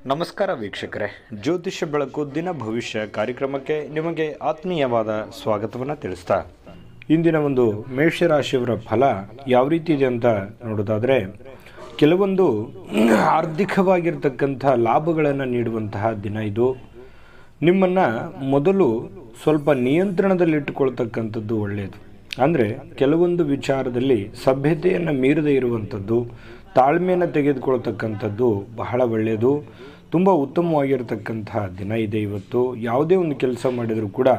ನಮಸ್ಕಾರ ವೀಕ್ಷಕರೇ ಜ್ಯೋತಿಷ್ಯ ಬೆಳಕು ದಿನ ಭವಿಷ್ಯ ಕಾರ್ಯಕ್ರಮಕ್ಕೆ ನಿಮಗೆ ಆತ್ಮೀಯವಾದ ಸ್ವಾಗತವನ್ನು ತಿಳಿಸ್ತಾ ಇಂದಿನ ಒಂದು ಮೇಷರಾಶಿಯವರ ಫಲ ಯಾವ ರೀತಿ ಇದೆ ಅಂತ ನೋಡೋದಾದರೆ ಕೆಲವೊಂದು ಆರ್ಥಿಕವಾಗಿರ್ತಕ್ಕಂಥ ಲಾಭಗಳನ್ನು ನೀಡುವಂತಹ ದಿನ ಇದು ನಿಮ್ಮನ್ನು ಮೊದಲು ಸ್ವಲ್ಪ ನಿಯಂತ್ರಣದಲ್ಲಿಟ್ಟುಕೊಳ್ತಕ್ಕಂಥದ್ದು ಒಳ್ಳೆಯದು ಅಂದರೆ ಕೆಲವೊಂದು ವಿಚಾರದಲ್ಲಿ ಸಭ್ಯತೆಯನ್ನು ಮೀರದೇ ಇರುವಂಥದ್ದು ತಾಳ್ಮೆಯನ್ನು ತೆಗೆದುಕೊಳ್ತಕ್ಕಂಥದ್ದು ಬಹಳ ಒಳ್ಳೆಯದು ತುಂಬ ಉತ್ತಮವಾಗಿರ್ತಕ್ಕಂತಹ ದಿನ ಇದೆ ಇವತ್ತು ಯಾವುದೇ ಒಂದು ಕೆಲಸ ಮಾಡಿದರೂ ಕೂಡ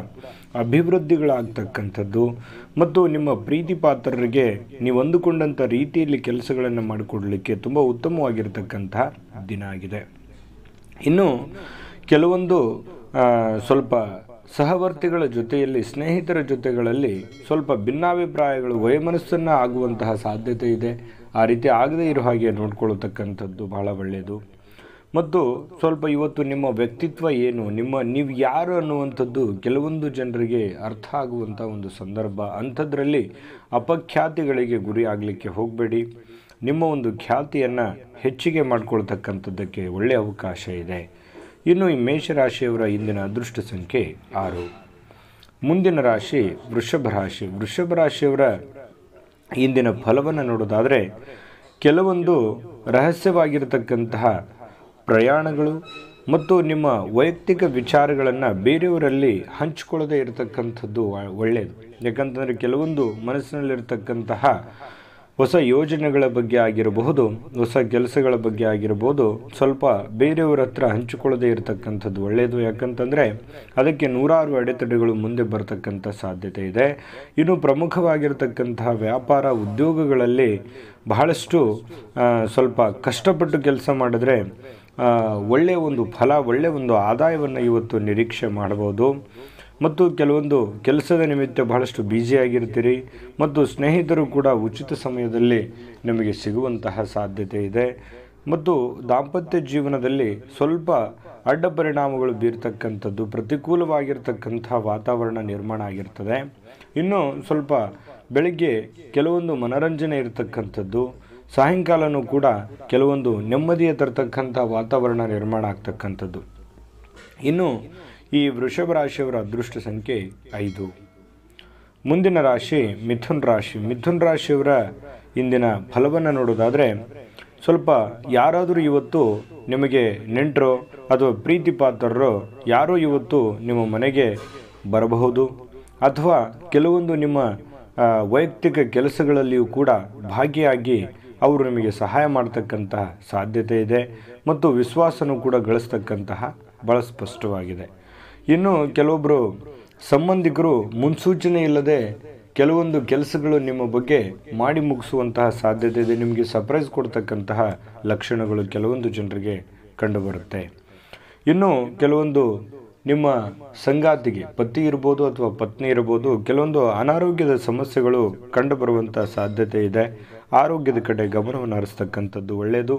ಅಭಿವೃದ್ಧಿಗಳಾಗ್ತಕ್ಕಂಥದ್ದು ಮತ್ತು ನಿಮ್ಮ ಪ್ರೀತಿ ಪಾತ್ರರಿಗೆ ನೀವು ಅಂದುಕೊಂಡಂಥ ರೀತಿಯಲ್ಲಿ ಕೆಲಸಗಳನ್ನು ಮಾಡಿಕೊಡಲಿಕ್ಕೆ ತುಂಬ ಉತ್ತಮವಾಗಿರ್ತಕ್ಕಂತಹ ದಿನ ಆಗಿದೆ ಇನ್ನು ಕೆಲವೊಂದು ಆ, ಸ್ವಲ್ಪ ಸಹವರ್ತಿಗಳ ಜೊತೆಯಲ್ಲಿ ಸ್ನೇಹಿತರ ಜೊತೆಗಳಲ್ಲಿ ಸ್ವಲ್ಪ ಭಿನ್ನಾಭಿಪ್ರಾಯಗಳು ವಯಮನಸ್ಸನ್ನು ಆಗುವಂತಹ ಸಾಧ್ಯತೆ ಇದೆ ಆ ರೀತಿ ಆಗದೇ ಇರೋ ಹಾಗೆ ನೋಡ್ಕೊಳ್ತಕ್ಕಂಥದ್ದು ಬಹಳ ಒಳ್ಳೆಯದು ಮತ್ತು ಸ್ವಲ್ಪ ಇವತ್ತು ನಿಮ್ಮ ವ್ಯಕ್ತಿತ್ವ ಏನು ನಿಮ್ಮ ನೀವು ಯಾರು ಅನ್ನುವಂಥದ್ದು ಕೆಲವೊಂದು ಜನರಿಗೆ ಅರ್ಥ ಆಗುವಂಥ ಒಂದು ಸಂದರ್ಭ ಅಂಥದ್ರಲ್ಲಿ ಅಪಖ್ಯಾತಿಗಳಿಗೆ ಗುರಿ ಆಗಲಿಕ್ಕೆ ಹೋಗಬೇಡಿ ನಿಮ್ಮ ಒಂದು ಖ್ಯಾತಿಯನ್ನು ಹೆಚ್ಚಿಗೆ ಮಾಡ್ಕೊಳ್ತಕ್ಕಂಥದ್ದಕ್ಕೆ ಒಳ್ಳೆಯ ಅವಕಾಶ ಇದೆ ಇನ್ನು ಈ ಮೇಷರಾಶಿಯವರ ಇಂದಿನ ಅದೃಷ್ಟ ಸಂಖ್ಯೆ ಆರು ಮುಂದಿನ ರಾಶಿ ವೃಷಭ ರಾಶಿ ವೃಷಭ ರಾಶಿಯವರ ಇಂದಿನ ಫಲವನ್ನು ನೋಡೋದಾದರೆ ಕೆಲವೊಂದು ರಹಸ್ಯವಾಗಿರತಕ್ಕಂತಹ ಪ್ರಯಾಣಗಳು ಮತ್ತು ನಿಮ್ಮ ವೈಯಕ್ತಿಕ ವಿಚಾರಗಳನ್ನು ಬೇರೆಯವರಲ್ಲಿ ಹಂಚಿಕೊಳ್ಳದೆ ಇರತಕ್ಕಂಥದ್ದು ಒ- ಒಳ್ಳೆಯದು ಯಾಕಂತಂದರೆ ಕೆಲವೊಂದು ಮನಸ್ಸಿನಲ್ಲಿರ್ತಕ್ಕಂತಹ ಹೊಸ ಯೋಜನೆಗಳ ಬಗ್ಗೆ ಆಗಿರಬಹುದು ಹೊಸ ಕೆಲಸಗಳ ಬಗ್ಗೆ ಆಗಿರಬಹುದು ಸ್ವಲ್ಪ ಬೇರೆಯವರ ಹತ್ರ ಹಂಚಿಕೊಳ್ಳದೆ ಇರತಕ್ಕಂಥದ್ದು ಒಳ್ಳೆಯದು ಯಾಕಂತಂದರೆ ಅದಕ್ಕೆ ನೂರಾರು ಅಡೆತಡೆಗಳು ಮುಂದೆ ಬರತಕ್ಕಂಥ ಸಾಧ್ಯತೆ ಇದೆ ಇನ್ನು ಪ್ರಮುಖವಾಗಿರ್ತಕ್ಕಂತಹ ವ್ಯಾಪಾರ ಉದ್ಯೋಗಗಳಲ್ಲಿ ಬಹಳಷ್ಟು ಆ, ಸ್ವಲ್ಪ ಕಷ್ಟಪಟ್ಟು ಕೆಲಸ ಮಾಡಿದ್ರೆ ಆ, ಒಳ್ಳೆಯ ಒಂದು ಫಲ ಒಳ್ಳೆಯ ಒಂದು ಆದಾಯವನ್ನು ಇವತ್ತು ನಿರೀಕ್ಷೆ ಮಾಡಬಹುದು ಮತ್ತು ಕೆಲವೊಂದು ಕೆಲಸದ ನಿಮಿತ್ತ ಬಹಳಷ್ಟು ಬ್ಯುಸಿಯಾಗಿರ್ತೀರಿ ಮತ್ತು ಸ್ನೇಹಿತರು ಕೂಡ ಉಚಿತ ಸಮಯದಲ್ಲಿ ನಿಮಗೆ ಸಿಗುವಂತಹ ಸಾಧ್ಯತೆ ಇದೆ ಮತ್ತು ದಾಂಪತ್ಯ ಜೀವನದಲ್ಲಿ ಸ್ವಲ್ಪ ಅಡ್ಡ ಪರಿಣಾಮಗಳು ಬೀರ್ತಕ್ಕಂಥದ್ದು ಪ್ರತಿಕೂಲವಾಗಿರ್ತಕ್ಕಂಥ ವಾತಾವರಣ ನಿರ್ಮಾಣ ಆಗಿರ್ತದೆ ಇನ್ನು ಸ್ವಲ್ಪ ಬೆಳಿಗ್ಗೆ ಕೆಲವೊಂದು ಮನರಂಜನೆ ಇರತಕ್ಕಂಥದ್ದು ಸಾಯಂಕಾಲನೂ ಕೂಡ ಕೆಲವೊಂದು ನೆಮ್ಮದಿಯ ತರತಕ್ಕಂಥ ವಾತಾವರಣ ನಿರ್ಮಾಣ ಆಗ್ತಕ್ಕಂಥದ್ದು ಇನ್ನು ಈ ವೃಷಭ ರಾಶಿಯವರ ಅದೃಷ್ಟ ಸಂಖ್ಯೆ ಐದು ಮುಂದಿನ ರಾಶಿ ಮಿಥುನ್ ರಾಶಿ ಮಿಥುನ್ ರಾಶಿಯವರ ಇಂದಿನ ಫಲವನ್ನು ನೋಡೋದಾದರೆ ಸ್ವಲ್ಪ ಯಾರಾದರೂ ಇವತ್ತು ನಿಮಗೆ ನೆಂಟರೋ ಅಥವಾ ಪ್ರೀತಿ ಪಾತ್ರರೋ ಯಾರೋ ಇವತ್ತು ನಿಮ್ಮ ಮನೆಗೆ ಬರಬಹುದು ಅಥವಾ ಕೆಲವೊಂದು ನಿಮ್ಮ ಆ, ವೈಯಕ್ತಿಕ ಕೆಲಸಗಳಲ್ಲಿಯೂ ಕೂಡ ಭಾಗಿಯಾಗಿ ಅವರು ನಿಮಗೆ ಸಹಾಯ ಮಾಡ್ತಕ್ಕಂತಹ ಸಾಧ್ಯತೆ ಇದೆ ಮತ್ತು ವಿಶ್ವಾಸನೂ ಕೂಡ ಗಳಿಸ್ತಕ್ಕಂತಹ ಭಾಳ ಸ್ಪಷ್ಟವಾಗಿದೆ ಇನ್ನು ಕೆಲವೊಬ್ಬರು ಸಂಬಂಧಿಕರು ಮುನ್ಸೂಚನೆ ಇಲ್ಲದೆ ಕೆಲವೊಂದು ಕೆಲಸಗಳು ನಿಮ್ಮ ಬಗ್ಗೆ ಮಾಡಿ ಮುಗಿಸುವಂತಹ ಸಾಧ್ಯತೆ ಇದೆ ನಿಮಗೆ ಸರ್ಪ್ರೈಸ್ ಕೊಡ್ತಕ್ಕಂತಹ ಲಕ್ಷಣಗಳು ಕೆಲವೊಂದು ಜನರಿಗೆ ಕಂಡುಬರುತ್ತೆ ಇನ್ನು ಕೆಲವೊಂದು ನಿಮ್ಮ ಸಂಗಾತಿಗೆ ಪತಿ ಇರ್ಬೋದು ಅಥವಾ ಪತ್ನಿ ಇರ್ಬೋದು ಕೆಲವೊಂದು ಅನಾರೋಗ್ಯದ ಸಮಸ್ಯೆಗಳು ಕಂಡುಬರುವಂಥ ಸಾಧ್ಯತೆ ಇದೆ ಆರೋಗ್ಯದ ಕಡೆ ಗಮನವನ್ನು ಹರಿಸ್ತಕ್ಕಂಥದ್ದು ಒಳ್ಳೆಯದು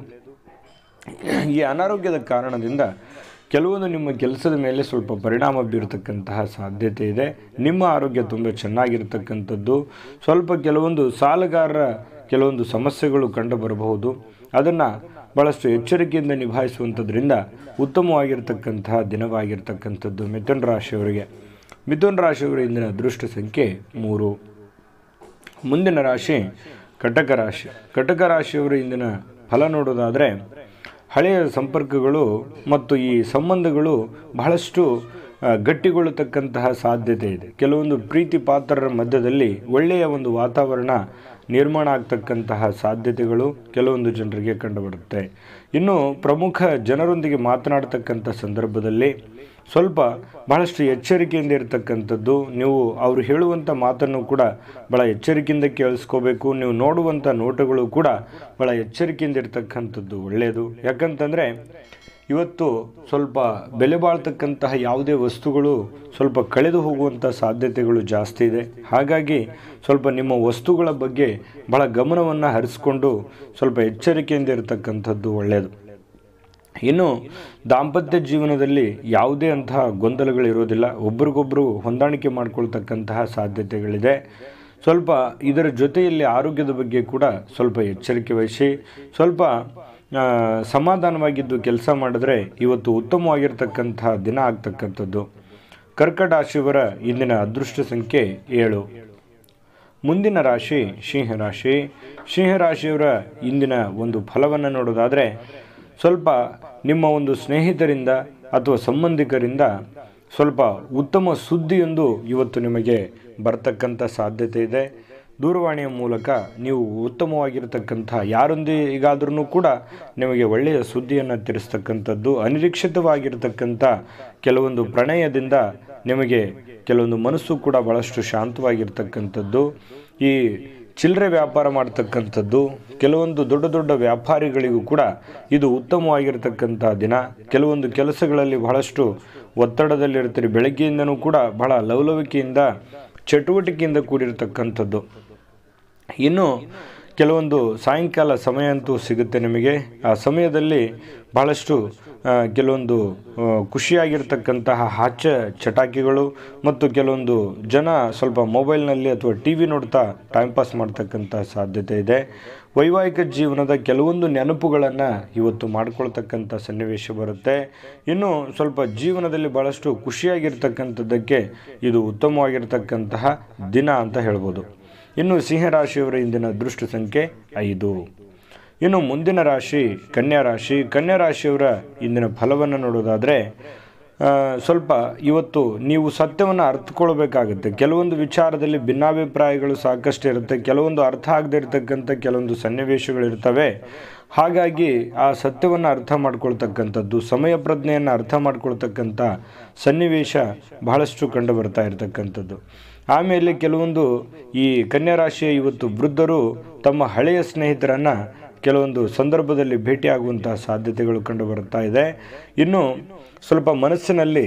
ಈ ಅನಾರೋಗ್ಯದ ಕಾರಣದಿಂದ ಕೆಲವೊಂದು ನಿಮ್ಮ ಕೆಲಸದ ಮೇಲೆ ಸ್ವಲ್ಪ ಪರಿಣಾಮ ಬೀರತಕ್ಕಂತಹ ಸಾಧ್ಯತೆ ಇದೆ ನಿಮ್ಮ ಆರೋಗ್ಯ ತುಂಬ ಚೆನ್ನಾಗಿರ್ತಕ್ಕಂಥದ್ದು ಸ್ವಲ್ಪ ಕೆಲವೊಂದು ಸಾಲಗಾರರ ಕೆಲವೊಂದು ಸಮಸ್ಯೆಗಳು ಕಂಡುಬರಬಹುದು ಅದನ್ನು ಭಾಳಷ್ಟು ಎಚ್ಚರಿಕೆಯಿಂದ ನಿಭಾಯಿಸುವಂಥದ್ರಿಂದ ಉತ್ತಮವಾಗಿರ್ತಕ್ಕಂತಹ ದಿನವಾಗಿರ್ತಕ್ಕಂಥದ್ದು ಮಿಥುನ್ ರಾಶಿಯವರಿಗೆ ಮಿಥುನ್ ರಾಶಿಯವರ ಇಂದಿನ ಅದೃಷ್ಟ ಸಂಖ್ಯೆ ಮೂರು ಮುಂದಿನ ರಾಶಿ ಕಟಕ ರಾಶಿ ಕಟಕ ರಾಶಿಯವರ ಇಂದಿನ ಫಲ ನೋಡೋದಾದರೆ ಹಳೆಯ ಸಂಪರ್ಕಗಳು ಮತ್ತು ಈ ಸಂಬಂಧಗಳು ಬಹಳಷ್ಟು ಆ, ಗಟ್ಟಿಗೊಳ್ಳತಕ್ಕಂತಹ ಸಾಧ್ಯತೆ ಇದೆ ಕೆಲವೊಂದು ಪ್ರೀತಿ ಪಾತ್ರರ ಮಧ್ಯದಲ್ಲಿ ಒಳ್ಳೆಯ ಒಂದು ವಾತಾವರಣ ನಿರ್ಮಾಣ ಆಗ್ತಕ್ಕಂತಹ ಸಾಧ್ಯತೆಗಳು ಕೆಲವೊಂದು ಜನರಿಗೆ ಕಂಡುಬರುತ್ತೆ ಇನ್ನು ಪ್ರಮುಖ ಜನರೊಂದಿಗೆ ಮಾತನಾಡ್ತಕ್ಕಂಥ ಸಂದರ್ಭದಲ್ಲಿ ಸ್ವಲ್ಪ ಬಹಳಷ್ಟು ಎಚ್ಚರಿಕೆಯಿಂದ ಇರತಕ್ಕಂಥದ್ದು ನೀವು ಅವರು ಹೇಳುವಂಥ ಮಾತನ್ನು ಕೂಡ ಭಾಳ ಎಚ್ಚರಿಕೆಯಿಂದ ಕೇಳಿಸ್ಕೋಬೇಕು ನೀವು ನೋಡುವಂಥ ನೋಟಗಳು ಕೂಡ ಭಾಳ ಎಚ್ಚರಿಕೆಯಿಂದ ಇರತಕ್ಕಂಥದ್ದು ಒಳ್ಳೆಯದು ಯಾಕಂತಂದರೆ ಇವತ್ತು ಸ್ವಲ್ಪ ಬೆಲೆ ಬಾಳ್ತಕ್ಕಂತಹ ಯಾವುದೇ ವಸ್ತುಗಳು ಸ್ವಲ್ಪ ಕಳೆದು ಹೋಗುವಂಥ ಸಾಧ್ಯತೆಗಳು ಜಾಸ್ತಿ ಇದೆ ಹಾಗಾಗಿ ಸ್ವಲ್ಪ ನಿಮ್ಮ ವಸ್ತುಗಳ ಬಗ್ಗೆ ಭಾಳ ಗಮನವನ್ನು ಹರಿಸ್ಕೊಂಡು ಸ್ವಲ್ಪ ಎಚ್ಚರಿಕೆಯಿಂದ ಇರತಕ್ಕಂಥದ್ದು ಒಳ್ಳೆಯದು ಇನ್ನು ದಾಂಪತ್ಯ ಜೀವನದಲ್ಲಿ ಯಾವುದೇ ಅಂತಹ ಗೊಂದಲಗಳಿರೋದಿಲ್ಲ ಒಬ್ರಿಗೊಬ್ಬರು ಹೊಂದಾಣಿಕೆ ಮಾಡಿಕೊಳ್ತಕ್ಕಂತಹ ಸಾಧ್ಯತೆಗಳಿದೆ ಸ್ವಲ್ಪ ಇದರ ಜೊತೆಯಲ್ಲಿ ಆರೋಗ್ಯದ ಬಗ್ಗೆ ಕೂಡ ಸ್ವಲ್ಪ ಎಚ್ಚರಿಕೆ ವಹಿಸಿ ಸ್ವಲ್ಪ ಆ, ಸಮಾಧಾನವಾಗಿದ್ದು ಕೆಲಸ ಮಾಡಿದ್ರೆ ಇವತ್ತು ಉತ್ತಮವಾಗಿರ್ತಕ್ಕಂತಹ ದಿನ ಆಗ್ತಕ್ಕಂಥದ್ದು ಕರ್ಕಟ ರಾಶಿಯವರ ಇಂದಿನ ಅದೃಷ್ಟ ಸಂಖ್ಯೆ ಏಳು ಮುಂದಿನ ರಾಶಿ ಸಿಂಹರಾಶಿ ಸಿಂಹರಾಶಿಯವರ ಇಂದಿನ ಒಂದು ಫಲವನ್ನು ನೋಡೋದಾದರೆ ಸ್ವಲ್ಪ ನಿಮ್ಮ ಒಂದು ಸ್ನೇಹಿತರಿಂದ ಅಥವಾ ಸಂಬಂಧಿಕರಿಂದ ಸ್ವಲ್ಪ ಉತ್ತಮ ಸುದ್ದಿಯೊಂದು ಇವತ್ತು ನಿಮಗೆ ಬರ್ತಕ್ಕಂಥ ಸಾಧ್ಯತೆ ಇದೆ ದೂರವಾಣಿಯ ಮೂಲಕ ನೀವು ಉತ್ತಮವಾಗಿರತಕ್ಕಂಥ ಯಾರೊಂದಿಗಾದ್ರೂ ಕೂಡ ನಿಮಗೆ ಒಳ್ಳೆಯ ಸುದ್ದಿಯನ್ನು ತಿಳಿಸ್ತಕ್ಕಂಥದ್ದು ಅನಿರೀಕ್ಷಿತವಾಗಿರ್ತಕ್ಕಂಥ ಕೆಲವೊಂದು ಪ್ರಣಯದಿಂದ ನಿಮಗೆ ಕೆಲವೊಂದು ಮನಸ್ಸು ಕೂಡ ಭಾಳಷ್ಟು ಶಾಂತವಾಗಿರ್ತಕ್ಕಂಥದ್ದು ಈ ಚಿಲ್ಲರೆ ವ್ಯಾಪಾರ ಮಾಡ್ತಕ್ಕಂಥದ್ದು ಕೆಲವೊಂದು ದೊಡ್ಡ ದೊಡ್ಡ ವ್ಯಾಪಾರಿಗಳಿಗೂ ಕೂಡ ಇದು ಉತ್ತಮವಾಗಿರ್ತಕ್ಕಂಥ ದಿನ ಕೆಲವೊಂದು ಕೆಲಸಗಳಲ್ಲಿ ಬಹಳಷ್ಟು ಒತ್ತಡದಲ್ಲಿರ್ತೀರಿ ಬೆಳಗ್ಗೆಯಿಂದನೂ ಕೂಡ ಬಹಳ ಲವಲವಿಕೆಯಿಂದ ಚಟುವಟಿಕೆಯಿಂದ ಕೂಡಿರ್ತಕ್ಕಂಥದ್ದು ಇನ್ನು ಕೆಲವೊಂದು ಸಾಯಂಕಾಲ ಸಮಯ ಅಂತೂ ಸಿಗುತ್ತೆ ನಿಮಗೆ ಆ ಸಮಯದಲ್ಲಿ ಬಹಳಷ್ಟು ಆ, ಕೆಲವೊಂದು ಆ, ಖುಷಿಯಾಗಿರ್ತಕ್ಕಂತಹ ಹಾಸ್ಯ ಚಟಾಕಿಗಳು ಮತ್ತು ಕೆಲವೊಂದು ಜನ ಸ್ವಲ್ಪ ಮೊಬೈಲ್ನಲ್ಲಿ ಅಥವಾ ಟಿ ವಿ ನೋಡ್ತಾ ಟೈಮ್ ಪಾಸ್ ಮಾಡ್ತಕ್ಕಂಥ ಸಾಧ್ಯತೆ ಇದೆ ವೈವಾಹಿಕ ಜೀವನದ ಕೆಲವೊಂದು ನೆನಪುಗಳನ್ನು ಇವತ್ತು ಮಾಡ್ಕೊಳ್ತಕ್ಕಂಥ ಸನ್ನಿವೇಶ ಬರುತ್ತೆ ಇನ್ನು ಸ್ವಲ್ಪ ಜೀವನದಲ್ಲಿ ಭಾಳಷ್ಟು ಖುಷಿಯಾಗಿರ್ತಕ್ಕಂಥದ್ದಕ್ಕೆ ಇದು ಉತ್ತಮವಾಗಿರ್ತಕ್ಕಂತಹ ದಿನ ಅಂತ ಹೇಳ್ಬೋದು ಇನ್ನು ಸಿಂಹರಾಶಿಯವರ ಇಂದಿನ ಅದೃಷ್ಟ ಸಂಖ್ಯೆ ಐದು ಇನ್ನು ಮುಂದಿನ ರಾಶಿ ಕನ್ಯಾ ರಾಶಿ ಕನ್ಯಾ ರಾಶಿಯವರ ಇಂದಿನ ಫಲವನ್ನು ನೋಡೋದಾದರೆ ಆ, ಸ್ವಲ್ಪ ಇವತ್ತು ನೀವು ಸತ್ಯವನ್ನು ಅರ್ಥಕೊಳ್ಬೇಕಾಗುತ್ತೆ ಕೆಲವೊಂದು ವಿಚಾರದಲ್ಲಿ ಭಿನ್ನಾಭಿಪ್ರಾಯಗಳು ಸಾಕಷ್ಟು ಇರುತ್ತೆ ಕೆಲವೊಂದು ಅರ್ಥ ಆಗದೆ ಇರತಕ್ಕಂಥ ಕೆಲವೊಂದು ಸನ್ನಿವೇಶಗಳು ಇರ್ತವೆ ಹಾಗಾಗಿ ಆ ಸತ್ಯವನ್ನು ಅರ್ಥ ಮಾಡ್ಕೊಳ್ತಕ್ಕಂಥದ್ದು ಸಮಯ ಪ್ರಜ್ಞೆಯನ್ನು ಅರ್ಥ ಮಾಡ್ಕೊಳ್ತಕ್ಕಂಥ ಸನ್ನಿವೇಶ ಬಹಳಷ್ಟು ಕಂಡು ಬರ್ತಾ ಇರತಕ್ಕಂಥದ್ದು ಆಮೇಲೆ ಕೆಲವೊಂದು ಈ ಕನ್ಯಾ ರಾಶಿಯ ಇವತ್ತು ವೃದ್ಧರು ತಮ್ಮ ಹಳೆಯ ಸ್ನೇಹಿತರನ್ನು ಕೆಲವೊಂದು ಸಂದರ್ಭದಲ್ಲಿ ಭೇಟಿಯಾಗುವಂತಹ ಸಾಧ್ಯತೆಗಳು ಕಂಡು ಬರ್ತಾ ಇದೆ ಇನ್ನು ಸ್ವಲ್ಪ ಮನಸ್ಸಿನಲ್ಲಿ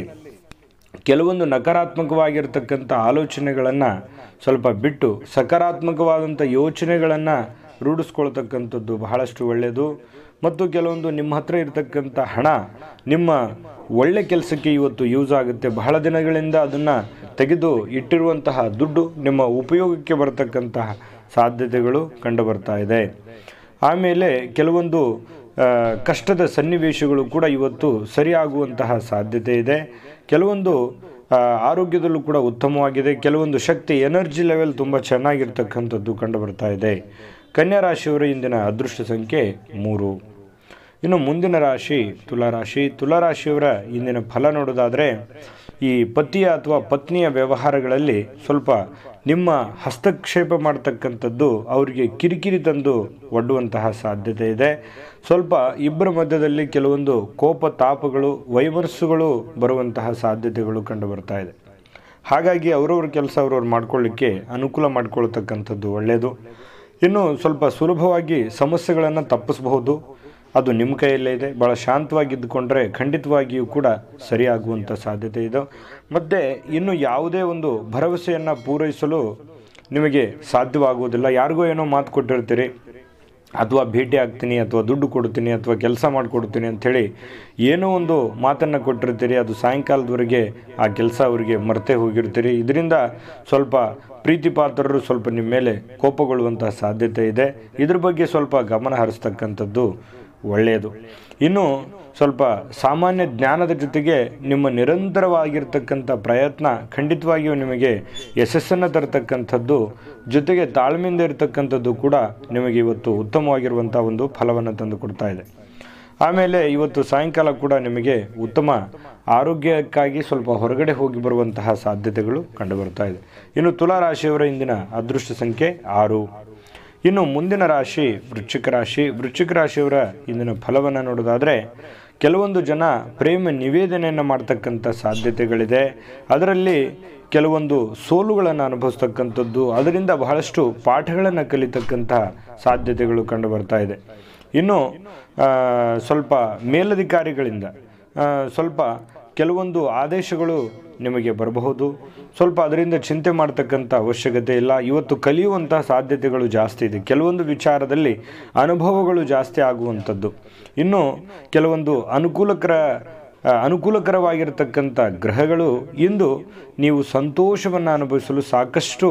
ಕೆಲವೊಂದು ನಕಾರಾತ್ಮಕವಾಗಿರ್ತಕ್ಕಂಥ ಆಲೋಚನೆಗಳನ್ನು ಸ್ವಲ್ಪ ಬಿಟ್ಟು ಸಕಾರಾತ್ಮಕವಾದಂಥ ಯೋಚನೆಗಳನ್ನು ರೂಢಿಸ್ಕೊಳ್ತಕ್ಕಂಥದ್ದು ಬಹಳಷ್ಟು ಒಳ್ಳೆಯದು ಮತ್ತು ಕೆಲವೊಂದು ನಿಮ್ಮ ಹತ್ರ ಇರತಕ್ಕಂಥ ಹಣ ನಿಮ್ಮ ಒಳ್ಳೆ ಕೆಲಸಕ್ಕೆ ಇವತ್ತು ಯೂಸ್ ಆಗುತ್ತೆ ಬಹಳ ದಿನಗಳಿಂದ ಅದನ್ನು ತೆಗೆದು ಇಟ್ಟಿರುವಂತಹ ದುಡ್ಡು ನಿಮ್ಮ ಉಪಯೋಗಕ್ಕೆ ಬರತಕ್ಕಂತಹ ಸಾಧ್ಯತೆಗಳು ಕಂಡು ಬರ್ತಾ ಇದೆ ಆಮೇಲೆ ಕೆಲವೊಂದು ಆ, ಕಷ್ಟದ ಸನ್ನಿವೇಶಗಳು ಕೂಡ ಇವತ್ತು ಸರಿಯಾಗುವಂತಹ ಸಾಧ್ಯತೆ ಇದೆ ಕೆಲವೊಂದು ಆ, ಆರೋಗ್ಯದಲ್ಲೂ ಕೂಡ ಉತ್ತಮವಾಗಿದೆ ಕೆಲವೊಂದು ಶಕ್ತಿ ಎನರ್ಜಿ ಲೆವೆಲ್ ತುಂಬ ಚೆನ್ನಾಗಿರ್ತಕ್ಕಂಥದ್ದು ಕಂಡು ಬರ್ತಾ ಇದೆ ಕನ್ಯಾ ರಾಶಿಯವರ ಇಂದಿನ ಅದೃಷ್ಟ ಸಂಖ್ಯೆ ಮೂರು ಇನ್ನು ಮುಂದಿನ ರಾಶಿ ತುಲಾರಾಶಿ ತುಲಾರಾಶಿಯವರ ಇಂದಿನ ಫಲ ನೋಡೋದಾದರೆ ಈ ಪತಿಯ ಅಥವಾ ಪತ್ನಿಯ ವ್ಯವಹಾರಗಳಲ್ಲಿ ಸ್ವಲ್ಪ ನಿಮ್ಮ ಹಸ್ತಕ್ಷೇಪ ಮಾಡ್ತಕ್ಕಂಥದ್ದು ಅವರಿಗೆ ಕಿರಿಕಿರಿ ತಂದು ಒಡ್ಡುವಂತಹ ಸಾಧ್ಯತೆ ಇದೆ ಸ್ವಲ್ಪ ಇಬ್ಬರ ಮಧ್ಯದಲ್ಲಿ ಕೆಲವೊಂದು ಕೋಪ ತಾಪಗಳು ವೈಮನಸ್ಸುಗಳು ಬರುವಂತಹ ಸಾಧ್ಯತೆಗಳು ಕಂಡು ಬರ್ತಾ ಇದೆ ಹಾಗಾಗಿ ಅವರವ್ರ ಕೆಲಸ ಅವ್ರವ್ರು ಮಾಡ್ಕೊಳ್ಳಿಕ್ಕೆ ಅನುಕೂಲ ಮಾಡ್ಕೊಳ್ತಕ್ಕಂಥದ್ದು ಒಳ್ಳೆಯದು ಇನ್ನು ಸ್ವಲ್ಪ ಸುಲಭವಾಗಿ ಸಮಸ್ಯೆಗಳನ್ನು ತಪ್ಪಿಸಬಹುದು ಅದು ನಿಮ್ಮ ಕೈಯಲ್ಲೇ ಇದೆ ಭಾಳ ಶಾಂತವಾಗಿದ್ದುಕೊಂಡ್ರೆ ಖಂಡಿತವಾಗಿಯೂ ಕೂಡ ಸರಿಯಾಗುವಂಥ ಸಾಧ್ಯತೆ ಇದೆ ಮತ್ತು ಇನ್ನು ಯಾವುದೇ ಒಂದು ಭರವಸೆಯನ್ನು ಪೂರೈಸಲು ನಿಮಗೆ ಸಾಧ್ಯವಾಗುವುದಿಲ್ಲ ಯಾರಿಗೋ ಏನೋ ಮಾತು ಕೊಟ್ಟಿರ್ತೀರಿ ಅಥವಾ ಭೇಟಿ ಆಗ್ತೀನಿ ಅಥವಾ ದುಡ್ಡು ಕೊಡ್ತೀನಿ ಅಥವಾ ಕೆಲಸ ಮಾಡಿಕೊಡ್ತೀನಿ ಅಂಥೇಳಿ ಏನೋ ಒಂದು ಮಾತನ್ನು ಕೊಟ್ಟಿರ್ತೀರಿ ಅದು ಸಾಯಂಕಾಲದವರೆಗೆ ಆ ಕೆಲಸ ಅವರಿಗೆ ಮರೆತೇ ಹೋಗಿರ್ತೀರಿ ಇದರಿಂದ ಸ್ವಲ್ಪ ಪ್ರೀತಿ ಪಾತ್ರರು ಸ್ವಲ್ಪ ನಿಮ್ಮ ಮೇಲೆ ಕೋಪಗೊಳ್ಳುವಂತಹ ಸಾಧ್ಯತೆ ಇದೆ ಇದ್ರ ಬಗ್ಗೆ ಸ್ವಲ್ಪ ಗಮನ ಹರಿಸ್ತಕ್ಕಂಥದ್ದು ಒಳ್ಳೆಯದು ಇನ್ನು ಸ್ವಲ್ಪ ಸಾಮಾನ್ಯ ಜ್ಞಾನದ ಜೊತೆಗೆ ನಿಮ್ಮ ನಿರಂತರವಾಗಿರ್ತಕ್ಕಂಥ ಪ್ರಯತ್ನ ಖಂಡಿತವಾಗಿಯೂ ನಿಮಗೆ ಯಶಸ್ಸನ್ನು ತರತಕ್ಕಂಥದ್ದು ಜೊತೆಗೆ ತಾಳ್ಮೆಯಿಂದ ಇರತಕ್ಕಂಥದ್ದು ಕೂಡ ನಿಮಗೆ ಇವತ್ತು ಉತ್ತಮವಾಗಿರುವಂಥ ಒಂದು ಫಲವನ್ನು ತಂದು ಕೊಡ್ತಾ ಇದೆ ಆಮೇಲೆ ಇವತ್ತು ಸಾಯಂಕಾಲ ಕೂಡ ನಿಮಗೆ ಉತ್ತಮ ಆರೋಗ್ಯಕ್ಕಾಗಿ ಸ್ವಲ್ಪ ಹೊರಗಡೆ ಹೋಗಿ ಬರುವಂತಹ ಸಾಧ್ಯತೆಗಳು ಕಂಡುಬರ್ತಾ ಇದೆ ಇನ್ನು ತುಲಾ ರಾಶಿಯವರ ಇಂದಿನ ಅದೃಷ್ಟ ಸಂಖ್ಯೆ ಆರು ಇನ್ನು ಮುಂದಿನ ರಾಶಿ ವೃಶ್ಚಿಕ ರಾಶಿ ವೃಶ್ಚಿಕ ರಾಶಿಯವರ ಇಂದಿನ ಫಲವನ್ನು ನೋಡೋದಾದರೆ ಕೆಲವೊಂದು ಜನ ಪ್ರೇಮ ನಿವೇದನೆಯನ್ನು ಮಾಡ್ತಕ್ಕಂಥ ಸಾಧ್ಯತೆಗಳಿದೆ ಅದರಲ್ಲಿ ಕೆಲವೊಂದು ಸೋಲುಗಳನ್ನು ಅನುಭವಿಸ್ತಕ್ಕಂಥದ್ದು ಅದರಿಂದ ಬಹಳಷ್ಟು ಪಾಠಗಳನ್ನು ಕಲಿತಕ್ಕಂಥ ಸಾಧ್ಯತೆಗಳು ಕಂಡು ಬರ್ತಾ ಇದೆ ಇನ್ನು ಆ, ಸ್ವಲ್ಪ ಮೇಲಧಿಕಾರಿಗಳಿಂದ ಆ, ಸ್ವಲ್ಪ ಕೆಲವೊಂದು ಆದೇಶಗಳು ನಿಮಗೆ ಬರಬಹುದು ಸ್ವಲ್ಪ ಅದರಿಂದ ಚಿಂತೆ ಮಾಡ್ತಕ್ಕಂಥ ಅವಶ್ಯಕತೆ ಇಲ್ಲ ಇವತ್ತು ಕಲಿಯುವಂತಹ ಸಾಧ್ಯತೆಗಳು ಜಾಸ್ತಿ ಇದೆ ಕೆಲವೊಂದು ವಿಚಾರದಲ್ಲಿ ಅನುಭವಗಳು ಜಾಸ್ತಿ ಆಗುವಂಥದ್ದು ಇನ್ನು ಕೆಲವೊಂದು ಅನುಕೂಲಕರ ಆ, ಅನುಕೂಲಕರವಾಗಿರ್ತಕ್ಕಂಥ ಗ್ರಹಗಳು ಇಂದು ನೀವು ಸಂತೋಷವನ್ನು ಅನುಭವಿಸಲು ಸಾಕಷ್ಟು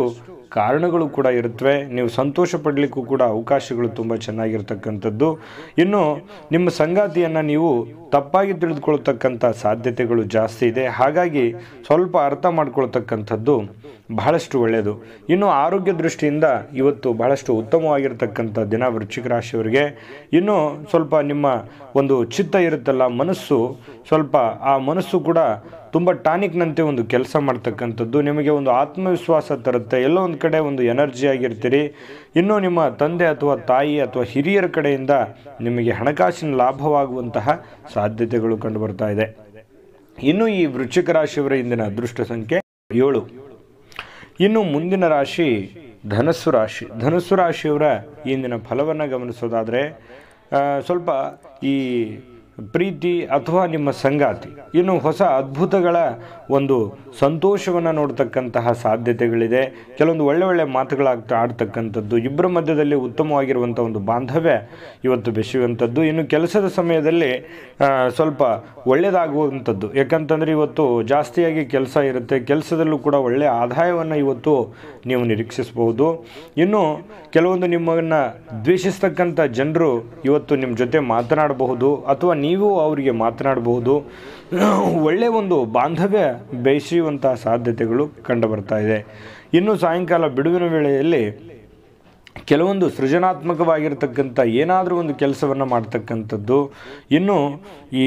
ಕಾರಣಗಳು ಕೂಡ ಇರುತ್ತವೆ ನೀವು ಸಂತೋಷ ಪಡಲಿಕ್ಕೂ ಕೂಡ ಅವಕಾಶಗಳು ತುಂಬ ಚೆನ್ನಾಗಿರ್ತಕ್ಕಂಥದ್ದು ಇನ್ನು ನಿಮ್ಮ ಸಂಗಾತಿಯನ್ನು ನೀವು ತಪ್ಪಾಗಿ ತಿಳಿದುಕೊಳ್ತಕ್ಕಂಥ ಸಾಧ್ಯತೆಗಳು ಜಾಸ್ತಿ ಇದೆ ಹಾಗಾಗಿ ಸ್ವಲ್ಪ ಅರ್ಥ ಮಾಡ್ಕೊಳ್ತಕ್ಕಂಥದ್ದು ಬಹಳಷ್ಟು ಒಳ್ಳೆಯದು ಇನ್ನು ಆರೋಗ್ಯ ದೃಷ್ಟಿಯಿಂದ ಇವತ್ತು ಬಹಳಷ್ಟು ಉತ್ತಮವಾಗಿರ್ತಕ್ಕಂಥ ದಿನ ವೃಶ್ಚಿಕ ರಾಶಿಯವರಿಗೆ ಇನ್ನು ಸ್ವಲ್ಪ ನಿಮ್ಮ ಒಂದು ಚಿತ್ತ ಇರುತ್ತಲ್ಲ ಮನಸ್ಸು ಸ್ವಲ್ಪ ಆ ಮನಸ್ಸು ಕೂಡ ತುಂಬ ಟಾನಿಕ್ನಂತೆ ಒಂದು ಕೆಲಸ ಮಾಡ್ತಕ್ಕಂಥದ್ದು ನಿಮಗೆ ಒಂದು ಆತ್ಮವಿಶ್ವಾಸ ತರುತ್ತೆ ಎಲ್ಲೋ ಒಂದು ಕಡೆ ಒಂದು ಎನರ್ಜಿ ಆಗಿರ್ತೀರಿ ಇನ್ನು ನಿಮ್ಮ ತಂದೆ ಅಥವಾ ತಾಯಿ ಅಥವಾ ಹಿರಿಯರ ಕಡೆಯಿಂದ ನಿಮಗೆ ಹಣಕಾಸಿನ ಲಾಭವಾಗುವಂತಹ ಸಾಧ್ಯತೆಗಳು ಕಂಡುಬರ್ತಾ ಇದೆ ಇನ್ನು ಈ ವೃಶ್ಚಿಕ ರಾಶಿಯವರ ಇಂದಿನ ಅದೃಷ್ಟ ಸಂಖ್ಯೆ ಏಳು ಇನ್ನು ಮುಂದಿನ ರಾಶಿ ಧನಸ್ಸು ರಾಶಿ ಧನಸ್ಸು ರಾಶಿಯವರ ಇಂದಿನ ಫಲವನ್ನು ಗಮನಿಸೋದಾದರೆ ಆ, ಸ್ವಲ್ಪ ಈ ಪ್ರೀತಿ ಅಥವಾ ನಿಮ್ಮ ಸಂಗಾತಿ ಇನ್ನು ಹೊಸ ಅದ್ಭುತಗಳ ಒಂದು ಸಂತೋಷವನ್ನು ನೋಡ್ತಕ್ಕಂತಹ ಸಾಧ್ಯತೆಗಳಿದೆ ಕೆಲವೊಂದು ಒಳ್ಳೆ ಒಳ್ಳೆ ಮಾತುಗಳಾಗ್ತಾ ಆಡ್ತಕ್ಕಂಥದ್ದು ಇಬ್ಬರ ಮಧ್ಯದಲ್ಲಿ ಉತ್ತಮವಾಗಿರುವಂಥ ಒಂದು ಬಾಂಧವ್ಯ ಇವತ್ತು ಬೆಸೆಯುವಂಥದ್ದು ಇನ್ನು ಕೆಲಸದ ಸಮಯದಲ್ಲಿ ಆ, ಸ್ವಲ್ಪ ಒಳ್ಳೆಯದಾಗುವಂಥದ್ದು ಯಾಕಂತಂದರೆ ಇವತ್ತು ಜಾಸ್ತಿಯಾಗಿ ಕೆಲಸ ಇರುತ್ತೆ ಕೆಲಸದಲ್ಲೂ ಕೂಡ ಒಳ್ಳೆಯ ಆದಾಯವನ್ನು ಇವತ್ತು ನೀವು ನಿರೀಕ್ಷಿಸಬಹುದು ಇನ್ನು ಕೆಲವೊಂದು ನಿಮ್ಮನ್ನು ದ್ವೇಷಿಸ್ತಕ್ಕಂಥ ಜನರು ಇವತ್ತು ನಿಮ್ಮ ಜೊತೆ ಮಾತನಾಡಬಹುದು ಅಥವಾ ನೀವು ಅವರಿಗೆ ಮಾತನಾಡಬಹುದು ಒಳ್ಳೆಯ ಒಂದು ಬಾಂಧವ್ಯ ಬೆಳೆಸುವಂತಹ ಸಾಧ್ಯತೆಗಳು ಕಂಡುಬರ್ತಾ ಇದೆ ಇನ್ನು ಸಾಯಂಕಾಲ ಬಿಡುವಿನ ವೇಳೆಯಲ್ಲಿ ಕೆಲವೊಂದು ಸೃಜನಾತ್ಮಕವಾಗಿರ್ತಕ್ಕಂಥ ಏನಾದರೂ ಒಂದು ಕೆಲಸವನ್ನು ಮಾಡ್ತಕ್ಕಂಥದ್ದು ಇನ್ನು ಈ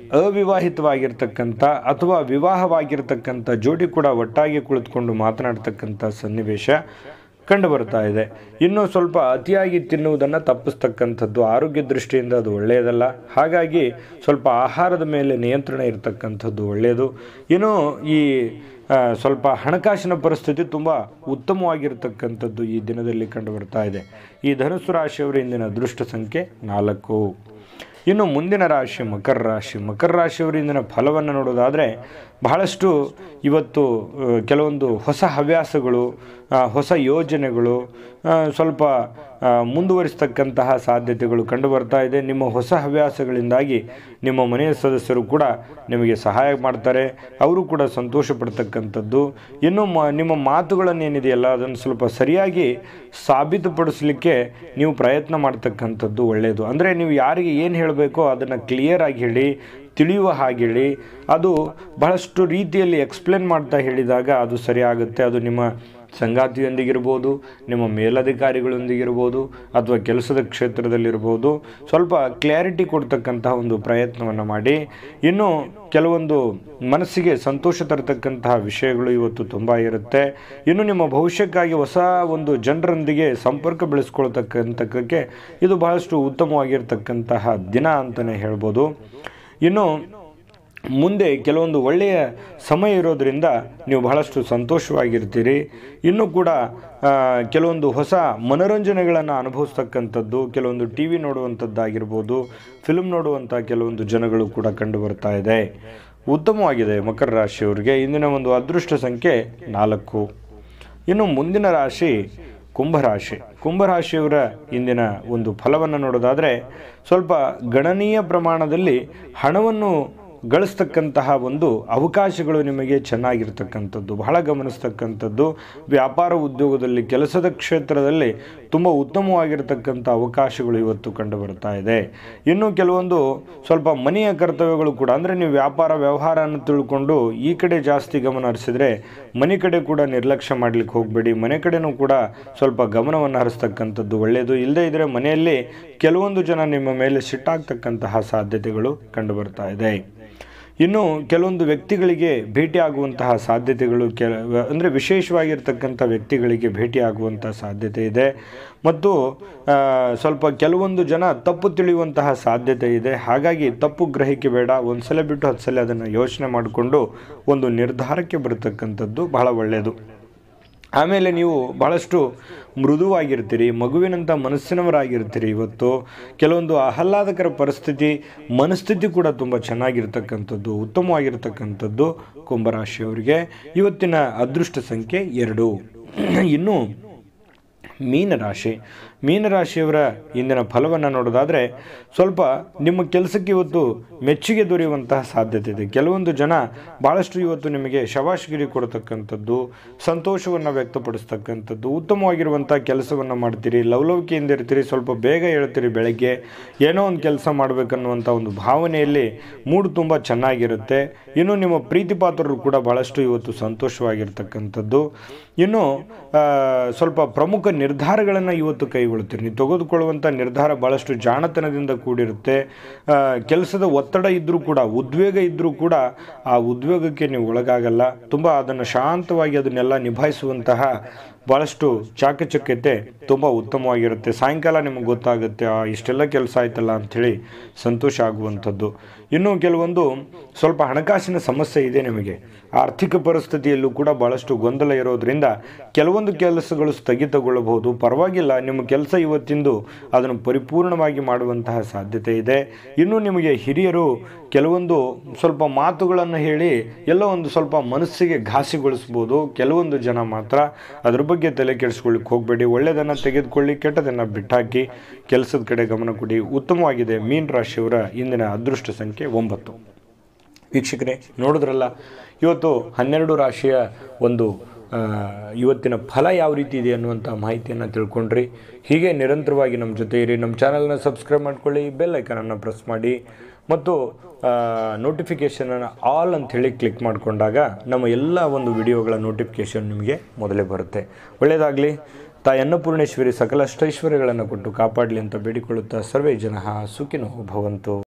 ಅವಿವಾಹಿತವಾಗಿರ್ತಕ್ಕಂಥ ಅಥವಾ ವಿವಾಹವಾಗಿರ್ತಕ್ಕಂಥ ಜೋಡಿ ಕೂಡ ಒಟ್ಟಾಗಿ ಕುಳಿತುಕೊಂಡು ಮಾತನಾಡ್ತಕ್ಕಂಥ ಸನ್ನಿವೇಶ ಕಂಡು ಬರ್ತಾ ಇದೆ ಇನ್ನು ಸ್ವಲ್ಪ ಅತಿಯಾಗಿ ತಿನ್ನುವುದನ್ನು ತಪ್ಪಿಸ್ತಕ್ಕಂಥದ್ದು ಆರೋಗ್ಯ ದೃಷ್ಟಿಯಿಂದ ಅದು ಒಳ್ಳೆಯದಲ್ಲ ಹಾಗಾಗಿ ಸ್ವಲ್ಪ ಆಹಾರದ ಮೇಲೆ ನಿಯಂತ್ರಣ ಇರತಕ್ಕಂಥದ್ದು ಒಳ್ಳೆಯದು ಇನ್ನು ಈ ಆ, ಸ್ವಲ್ಪ ಹಣಕಾಸಿನ ಪರಿಸ್ಥಿತಿ ತುಂಬ ಉತ್ತಮವಾಗಿರ್ತಕ್ಕಂಥದ್ದು ಈ ದಿನದಲ್ಲಿ ಕಂಡು ಬರ್ತಾ ಇದೆ ಈ ಧನುಸ್ಸು ರಾಶಿಯವರ ಇಂದಿನ ಅದೃಷ್ಟ ಸಂಖ್ಯೆ ನಾಲ್ಕು ಇನ್ನು ಮುಂದಿನ ರಾಶಿ ಮಕರ ರಾಶಿ ಮಕರ ರಾಶಿಯವರ ಇಂದಿನ ಫಲವನ್ನು ನೋಡೋದಾದರೆ ಬಹಳಷ್ಟು ಇವತ್ತು ಆ, ಕೆಲವೊಂದು ಹೊಸ ಹವ್ಯಾಸಗಳು ಆ, ಹೊಸ ಯೋಜನೆಗಳು ಆ, ಸ್ವಲ್ಪ ಆ, ಮುಂದುವರಿಸ್ತಕ್ಕಂತಹ ಸಾಧ್ಯತೆಗಳು ಕಂಡು ಬರ್ತಾ ಇದೆ ನಿಮ್ಮ ಹೊಸ ಹವ್ಯಾಸಗಳಿಂದಾಗಿ ನಿಮ್ಮ ಮನೆಯ ಸದಸ್ಯರು ಕೂಡ ನಿಮಗೆ ಸಹಾಯ ಮಾಡ್ತಾರೆ ಅವರು ಕೂಡ ಸಂತೋಷ ಪಡ್ತಕ್ಕಂಥದ್ದು ಇನ್ನು ಮ ನಿಮ್ಮ ಮಾತುಗಳನ್ನೇನಿದೆಯಲ್ಲ ಅದನ್ನು ಸ್ವಲ್ಪ ಸರಿಯಾಗಿ ಸಾಬೀತುಪಡಿಸಲಿಕ್ಕೆ ನೀವು ಪ್ರಯತ್ನ ಮಾಡ್ತಕ್ಕಂಥದ್ದು ಒಳ್ಳೆಯದು ಅಂದರೆ ನೀವು ಯಾರಿಗೆ ಏನು ಹೇಳಬೇಕೋ ಅದನ್ನು ಕ್ಲಿಯರಾಗಿ ಹೇಳಿ ತಿಳಿಯುವ ಹಾಗೆ ಹೇಳಿ ಅದು ಬಹಳಷ್ಟು ರೀತಿಯಲ್ಲಿ ಎಕ್ಸ್ಪ್ಲೇನ್ ಮಾಡ್ತಾ ಹೇಳಿದಾಗ ಅದು ಸರಿಯಾಗುತ್ತೆ ಅದು ನಿಮ್ಮ ಸಂಗಾತಿಯೊಂದಿಗಿರ್ಬೋದು ನಿಮ್ಮ ಮೇಲಧಿಕಾರಿಗಳೊಂದಿಗಿರ್ಬೋದು ಅಥವಾ ಕೆಲಸದ ಕ್ಷೇತ್ರದಲ್ಲಿರ್ಬೋದು ಸ್ವಲ್ಪ ಕ್ಲಾರಿಟಿ ಕೊಡ್ತಕ್ಕಂತಹ ಒಂದು ಪ್ರಯತ್ನವನ್ನು ಮಾಡಿ ಇನ್ನು ಕೆಲವೊಂದು ಮನಸ್ಸಿಗೆ ಸಂತೋಷ ತರತಕ್ಕಂತಹ ವಿಷಯಗಳು ಇವತ್ತು ತುಂಬ ಇರುತ್ತೆ ಇನ್ನು ನಿಮ್ಮ ಭವಿಷ್ಯಕ್ಕಾಗಿ ಹೊಸ ಒಂದು ಜನರೊಂದಿಗೆ ಸಂಪರ್ಕ ಬೆಳೆಸ್ಕೊಳ್ತಕ್ಕಂತಕ್ಕಕ್ಕೆ ಇದು ಬಹಳಷ್ಟು ಉತ್ತಮವಾಗಿರ್ತಕ್ಕಂತಹ ದಿನ ಅಂತಲೇ ಹೇಳ್ಬೋದು ಇನ್ನು ಮುಂದೆ ಕೆಲವೊಂದು ಒಳ್ಳೆಯ ಸಮಯ ಇರೋದರಿಂದ ನೀವು ಬಹಳಷ್ಟು ಸಂತೋಷವಾಗಿರ್ತೀರಿ ಇನ್ನೂ ಕೂಡ ಆ, ಕೆಲವೊಂದು ಹೊಸ ಮನೋರಂಜನೆಗಳನ್ನು ಅನುಭವಿಸ್ತಕ್ಕಂಥದ್ದು ಕೆಲವೊಂದು ಟಿ ವಿ ನೋಡುವಂಥದ್ದಾಗಿರ್ಬೋದು ಫಿಲ್ಮ್ ನೋಡುವಂಥ ಕೆಲವೊಂದು ಜನಗಳು ಕೂಡ ಕಂಡು ಬರ್ತಾ ಇದೆ ಉತ್ತಮವಾಗಿದೆ ಮಕರ ರಾಶಿಯವರಿಗೆ ಇಂದಿನ ಒಂದು ಅದೃಷ್ಟ ಸಂಖ್ಯೆ ನಾಲ್ಕು ಇನ್ನು ಮುಂದಿನ ರಾಶಿ ಕುಂಭರಾಶಿ ಕುಂಭರಾಶಿಯವರ ಇಂದಿನ ಒಂದು ಫಲವನ್ನು ನೋಡೋದಾದರೆ ಸ್ವಲ್ಪ ಗಣನೀಯ ಪ್ರಮಾಣದಲ್ಲಿ ಹಣವನ್ನು ಗಳಿಸ್ತಕ್ಕಂತಹ ಒಂದು ಅವಕಾಶಗಳು ನಿಮಗೆ ಚೆನ್ನಾಗಿರ್ತಕ್ಕಂಥದ್ದು ಬಹಳ ಗಮನಿಸ್ತಕ್ಕಂಥದ್ದು ವ್ಯಾಪಾರ ಉದ್ಯೋಗದಲ್ಲಿ ಕೆಲಸದ ಕ್ಷೇತ್ರದಲ್ಲಿ ತುಂಬ ಉತ್ತಮವಾಗಿರ್ತಕ್ಕಂಥ ಅವಕಾಶಗಳು ಇವತ್ತು ಕಂಡು ಬರ್ತಾ ಇದೆ ಇನ್ನು ಕೆಲವೊಂದು ಸ್ವಲ್ಪ ಮನೆಯ ಕರ್ತವ್ಯಗಳು ಕೂಡ ಅಂದರೆ ನೀವು ವ್ಯಾಪಾರ ವ್ಯವಹಾರನ ತಿಳ್ಕೊಂಡು ಈ ಕಡೆ ಜಾಸ್ತಿ ಗಮನ ಹರಿಸಿದ್ರೆ ಮನೆ ಕಡೆ ಕೂಡ ನಿರ್ಲಕ್ಷ್ಯ ಮಾಡಲಿಕ್ಕೆ ಹೋಗಬೇಡಿ ಮನೆ ಕಡೆನೂ ಕೂಡ ಸ್ವಲ್ಪ ಗಮನವನ್ನು ಹರಿಸ್ತಕ್ಕಂಥದ್ದು ಒಳ್ಳೆಯದು ಇಲ್ಲದೇ ಇದ್ದರೆ ಮನೆಯಲ್ಲಿ ಕೆಲವೊಂದು ಜನ ನಿಮ್ಮ ಮೇಲೆ ಸಿಟ್ಟಾಗ್ತಕ್ಕಂತಹ ಸಾಧ್ಯತೆಗಳು ಕಂಡು ಬರ್ತಾ ಇದೆ ಇನ್ನು ಕೆಲವೊಂದು ವ್ಯಕ್ತಿಗಳಿಗೆ ಭೇಟಿಯಾಗುವಂತಹ ಸಾಧ್ಯತೆಗಳು ಕೆಲ ಅಂದರೆ ವಿಶೇಷವಾಗಿರ್ತಕ್ಕಂಥ ವ್ಯಕ್ತಿಗಳಿಗೆ ಭೇಟಿಯಾಗುವಂಥ ಸಾಧ್ಯತೆ ಇದೆ ಮತ್ತು ಆ, ಸ್ವಲ್ಪ ಕೆಲವೊಂದು ಜನ ತಪ್ಪು ತಿಳಿಯುವಂತಹ ಸಾಧ್ಯತೆ ಇದೆ ಹಾಗಾಗಿ ತಪ್ಪು ಗ್ರಹಿಕೆ ಬೇಡ ಒಂದು ಸಲ ಬಿಟ್ಟು ಹತ್ತು ಸಲ ಅದನ್ನು ಯೋಚನೆ ಮಾಡಿಕೊಂಡು ಒಂದು ನಿರ್ಧಾರಕ್ಕೆ ಬರತಕ್ಕಂಥದ್ದು ಬಹಳ ಒಳ್ಳೆಯದು ಆಮೇಲೆ ನೀವು ಬಹಳಷ್ಟು ಮೃದುವಾಗಿರ್ತೀರಿ ಮಗುವಿನಂಥ ಮನಸ್ಸಿನವರಾಗಿರ್ತೀರಿ ಇವತ್ತು ಕೆಲವೊಂದು ಆಹ್ಲಾದಕರ ಪರಿಸ್ಥಿತಿ ಮನಸ್ಥಿತಿ ಕೂಡ ತುಂಬ ಚೆನ್ನಾಗಿರ್ತಕ್ಕಂಥದ್ದು ಉತ್ತಮವಾಗಿರ್ತಕ್ಕಂಥದ್ದು ಕುಂಭರಾಶಿಯವರಿಗೆ ಇವತ್ತಿನ ಅದೃಷ್ಟ ಸಂಖ್ಯೆ ಎರಡು ಇನ್ನು ಮೀನರಾಶಿ ಮೀನರಾಶಿಯವರ ಇಂದಿನ ಫಲವನ್ನು ನೋಡೋದಾದರೆ ಸ್ವಲ್ಪ ನಿಮ್ಮ ಕೆಲಸಕ್ಕೆ ಇವತ್ತು ಮೆಚ್ಚುಗೆ ದೊರೆಯುವಂತಹ ಸಾಧ್ಯತೆ ಇದೆ ಕೆಲವೊಂದು ಜನ ಭಾಳಷ್ಟು ಇವತ್ತು ನಿಮಗೆ ಶವಾಶ್ಗಿರಿ ಕೊಡ್ತಕ್ಕಂಥದ್ದು ಸಂತೋಷವನ್ನು ವ್ಯಕ್ತಪಡಿಸ್ತಕ್ಕಂಥದ್ದು ಉತ್ತಮವಾಗಿರುವಂಥ ಕೆಲಸವನ್ನು ಮಾಡ್ತೀರಿ ಲವಲವಿಕೆಯಿಂದ ಇರ್ತೀರಿ ಸ್ವಲ್ಪ ಬೇಗ ಹೇಳ್ತೀರಿ ಬೆಳಗ್ಗೆ ಏನೋ ಒಂದು ಕೆಲಸ ಮಾಡಬೇಕನ್ನುವಂಥ ಒಂದು ಭಾವನೆಯಲ್ಲಿ ಮೂಡ್ ತುಂಬ ಚೆನ್ನಾಗಿರುತ್ತೆ ಇನ್ನು ನಿಮ್ಮ ಪ್ರೀತಿ ಪಾತ್ರರು ಕೂಡ ಭಾಳಷ್ಟು ಇವತ್ತು ಸಂತೋಷವಾಗಿರ್ತಕ್ಕಂಥದ್ದು ಇನ್ನು ಆ, ಸ್ವಲ್ಪ ಪ್ರಮುಖ ನಿರ್ಧಾರಗಳನ್ನು ಇವತ್ತು ಕೈಗೊಳ್ತೀರಿ ನೀವು ತೆಗೆದುಕೊಳ್ಳುವಂಥ ನಿರ್ಧಾರ ಭಾಳಷ್ಟು ಜಾಣತನದಿಂದ ಕೂಡಿರುತ್ತೆ ಆ, ಕೆಲಸದ ಒತ್ತಡ ಇದ್ದರೂ ಕೂಡ ಉದ್ವೇಗ ಇದ್ದರೂ ಕೂಡ ಆ ಉದ್ವೇಗಕ್ಕೆ ನೀವು ಒಳಗಾಗಲ್ಲ ತುಂಬ ಅದನ್ನು ಶಾಂತವಾಗಿ ಅದನ್ನೆಲ್ಲ ನಿಭಾಯಿಸುವಂತಹ ಭಾಳಷ್ಟು ಚಾಕಚಕ್ಯತೆ ತುಂಬ ಉತ್ತಮವಾಗಿರುತ್ತೆ ಸಾಯಂಕಾಲ ನಿಮಗೆ ಗೊತ್ತಾಗುತ್ತೆ ಆ ಇಷ್ಟೆಲ್ಲ ಕೆಲಸ ಆಯ್ತಲ್ಲ ಅಂಥೇಳಿ ಸಂತೋಷ ಆಗುವಂಥದ್ದು ಇನ್ನು ಕೆಲವೊಂದು ಸ್ವಲ್ಪ ಹಣಕಾಸಿನ ಸಮಸ್ಯೆ ಇದೆ ನಿಮಗೆ ಆರ್ಥಿಕ ಪರಿಸ್ಥಿತಿಯಲ್ಲೂ ಕೂಡ ಭಾಳಷ್ಟು ಗೊಂದಲ ಇರೋದ್ರಿಂದ ಕೆಲವೊಂದು ಕೆಲಸಗಳು ಸ್ಥಗಿತಗೊಳ್ಳಬಹುದು ಪರವಾಗಿಲ್ಲ ನಿಮ್ಮ ಕೆಲಸ ಇವತ್ತಿಂದು ಅದನ್ನು ಪರಿಪೂರ್ಣವಾಗಿ ಮಾಡುವಂತಹ ಸಾಧ್ಯತೆ ಇದೆ ಇನ್ನು ನಿಮಗೆ ಹಿರಿಯರು ಕೆಲವೊಂದು ಸ್ವಲ್ಪ ಮಾತುಗಳನ್ನು ಹೇಳಿ ಎಲ್ಲೋ ಒಂದು ಸ್ವಲ್ಪ ಮನಸ್ಸಿಗೆ ಘಾಸಿಗೊಳಿಸ್ಬೋದು ಕೆಲವೊಂದು ಜನ ಮಾತ್ರ ಅದ್ರ ಬಗ್ಗೆ ತಲೆ ಕೆಡಿಸ್ಕೊಳ್ಳಿಕ್ಕೆ ಹೋಗಬೇಡಿ ಒಳ್ಳೆಯದನ್ನು ತೆಗೆದುಕೊಳ್ಳಿ ಕೆಟ್ಟದನ್ನು ಬಿಟ್ಟಾಕಿ ಕೆಲಸದ ಕಡೆ ಗಮನ ಕೊಡಿ ಉತ್ತಮವಾಗಿದೆ ಮೀನ್ ರಾಶಿಯವರ ಇಂದಿನ ಅದೃಷ್ಟ ಸಂಖ್ಯೆ ಒಂಬತ್ತು ವೀಕ್ಷಕರೇ ನೋಡಿದ್ರಲ್ಲ ಇವತ್ತು ಹನ್ನೆರಡು ರಾಶಿಯ ಒಂದು ಆ, ಇವತ್ತಿನ ಫಲ ಯಾವ ರೀತಿ ಇದೆ ಅನ್ನುವಂಥ ಮಾಹಿತಿಯನ್ನು ತಿಳ್ಕೊಂಡ್ರಿ ಹೀಗೆ ನಿರಂತರವಾಗಿ ನಮ್ಮ ಜೊತೆ ಇರಿ ನಮ್ಮ ಚಾನಲ್ನ ಸಬ್ಸ್ಕ್ರೈಬ್ ಮಾಡ್ಕೊಳ್ಳಿ ಬೆಲ್ ಐಕನನ್ನು ಪ್ರೆಸ್ ಮಾಡಿ ಮತ್ತು ನೋಟಿಫಿಕೇಷನನ್ನು ಆಲ್ ಅಂಥೇಳಿ ಕ್ಲಿಕ್ ಮಾಡಿಕೊಂಡಾಗ ನಮ್ಮ ಎಲ್ಲ ಒಂದು ವಿಡಿಯೋಗಳ ನೋಟಿಫಿಕೇಷನ್ ನಿಮಗೆ ಮೊದಲೇ ಬರುತ್ತೆ ಒಳ್ಳೆಯದಾಗಲಿ ತಾಯಿ ಅನ್ನಪೂರ್ಣೇಶ್ವರಿ ಸಕಲ ಅಷ್ಟೈಶ್ವರ್ಯಗಳನ್ನು ಕೊಟ್ಟು ಕಾಪಾಡಲಿ ಅಂತ ಬೇಡಿಕೊಳ್ಳುತ್ತಾ ಸರ್ವೇ ಜನ ಸುಖಿನೋ ಭವಂತು